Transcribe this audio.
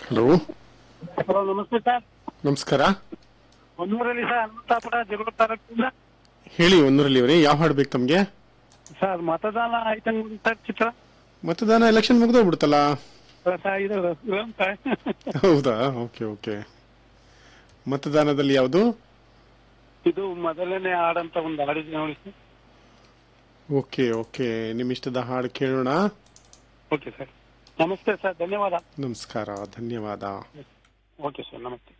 Hello hello ನಮಸ್ತೆ sir ನಮಸ್ಕಾರ ಹೊನ್ನೂರಲ್ಲಿ sir ಅನಂತಾಪುರ Jagalur ತಾಲೂಕಿಂದ ಹೇಳಿ ಒಂದೂರಲ್ಲಿ ಅವರೇ ಯಾವ ಹಾಡು ಬೇಕು ತಮಗೆ ಸರ್ ಮತದಾನ ಆಯ್ತಂಗ್ ಸರ್ ಚಿತ್ರ ಮತದಾನ ಎಲೆಕ್ಷನ್ ಮುಗ್ದೋಗ್ಬಿಡ್ತಲ್ಲ ಅಲ್ಲ ಸರ್ ಇದು ವಿಲನ್ ಸರ್. ಹೌದಾ ಓಕೆ ಓಕೆ ಮತದಾನದಲ್ಲಿ ಯಾವುದು ಇದು ಮೊದಲನೇ ಹಾಡಂತ ಒಂದು ಹಾಡಿದೆ ನೋಡಿ ಸರ್ ಓಕೆ ಓಕೆ ನಿಮ್ಮ ಇಷ್ಟದ ಹಾಡು ಕೇಳೋಣ ಓಕೆ ಸರ್ ನಮಸ್ತೆ ಸರ್ ಧನ್ಯವಾದ ನಮಸ್ಕಾರ ಧನ್ಯವಾದ ಓಕೆ ಸರ್ ನಮಸ್ತೆ